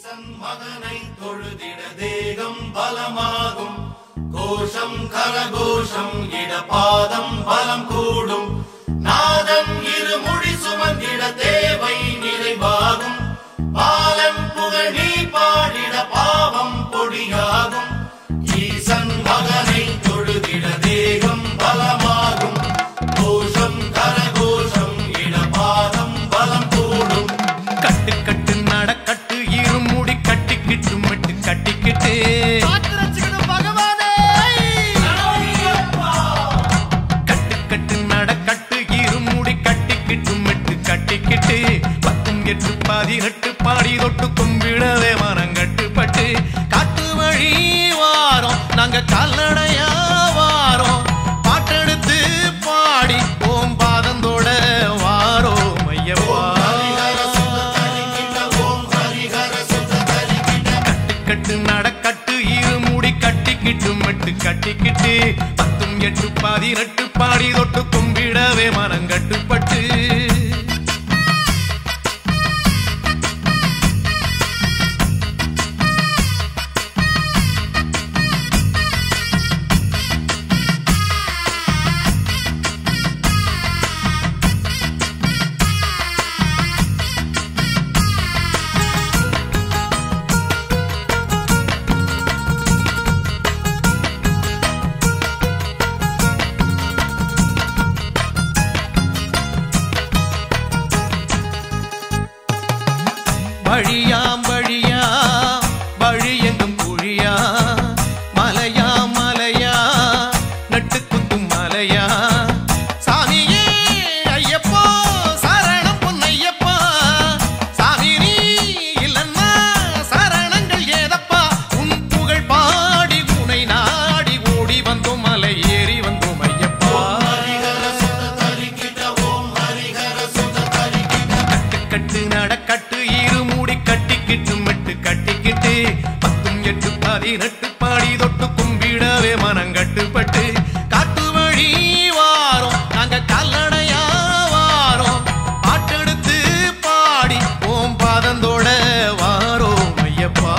ஈசன் மகனை தொழுதிட தேகம் பலமாகும் கோஷம் கரகோஷம் இடபாதம் பலம் கூடும் நாதன் இருமுடி சுமந்திட தேவை நிறைவாகும் பாலன் புகழ் நீ பாடிட பாவம் பொடியாகும் ஈசன் மகனை தொழுதிட தேகம் பலமாகும் கோஷம் கரகோஷம் இடபாதம் பலம் கூடும் கட்டு கட்டு நடக்கட்டு இருமுடி கட்டிக்கிட்டு மட்டு கட்டிக்கிட்டு கட்டு கட்டு நடக்கட்டு இருமுடி கட்டிக்கிட்டு மட்டு கட்டிக்கிட்டு பத்தும் எட்டு பதினெட்டு பாடி தொட்டு கும்பிடவே மரம் கட்டுப்பட்டு காட்டு வழி வாரோம் நாங்க கால்நடையா வாரோம் பாட்டெடுத்து பாடி ஓம் பாதந்தோட வாரோம் ஐயப்பா கட்டு நடக்கட்டு இருமுடி கட்டிக்கிட்டு மட்டு கட்டிக்கிட்டு பத்தும் எட்டு பதினெட்டு பாடி தொட்டு கும்பிடவே மனம் கட்டுப்பட்டு வழியாம் வழியா வழி எங்கும் குழியா மலையா மலையா நட்டு குத்தும் மலையா சாமியே ஐயப்பா சரணம் பொன்னையப்பா சாமி நீ இல்லன்னா சரணங்கள் ஏதப்பா உன் புகழ் பாடி உனை நாடி ஓடி வந்தோம் மலை ஏறி வந்தோம் ஐயப்பா கட்டு கட்டு நடக்கட்டு இருமுடி கட்டிக்கிட்டு மட்டு கட்டிக்கிட்டு பத்தும் எட்டு பதினெட்டு பாடி தொட்டு கும்பிடவே மனம் கட்டுப்பட்டு காட்டு வழி வாரோம் நாங்க கால்நடையா வாரோம் பாட்டெடுத்து பாடி ஓம் பாதந்தோட வாரோம் ஐயப்பா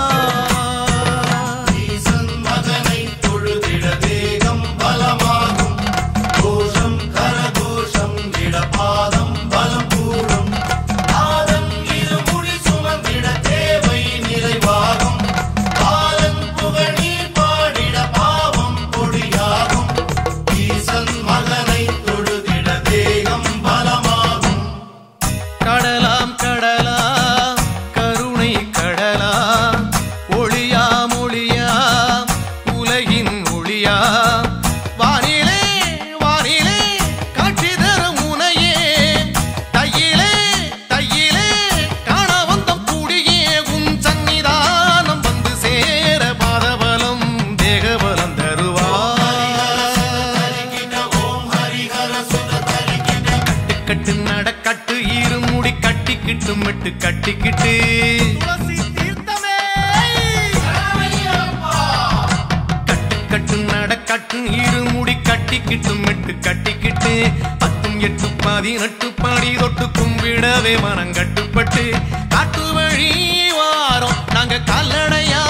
ஈசன் மகனை தொழுதிட தேகம் பலமாகும் கோஷம் கரகோஷம் இடபாதம் பலம் கூடும் நாதன் இருமுடி சுமந்திட தேவை நிறைவாகும் பாலன் புகழி பாடிட பாவம் பொடியாகும் ஈசன் மகனை தொழுதிட தேகம் பலமாகும் கடலாம் கடலாம் கருணை கடலாம் ஒளியா மொழியா உலகின் ஒளியா வானிலே வானிலே காட்சி தரும் முனையே தையிலே தையிலே காண வந்தம் கூடியே உன் சன்னிதானம் வந்து சேர பாதபலம் தேகபலம் தருவார் ஓம் ஹரிஹர சுத தரிக்கிட கட்டு நடக்கட்டு இருமுடி கட்டிக்கிட்டு மட்டு கட்டிக்கிட்டு கட்டு கட்டு நடக்கட்டு இருமுடி கட்டிக்கிட்டு மட்டு கட்டிக்கிட்டு பத்தும் எட்டு பதினெட்டு பாடி தொட்டு கும்பிடவே மனம் கட்டுப்பட்டு காட்டு வழி வாரோம் நாங்க கால்நடையா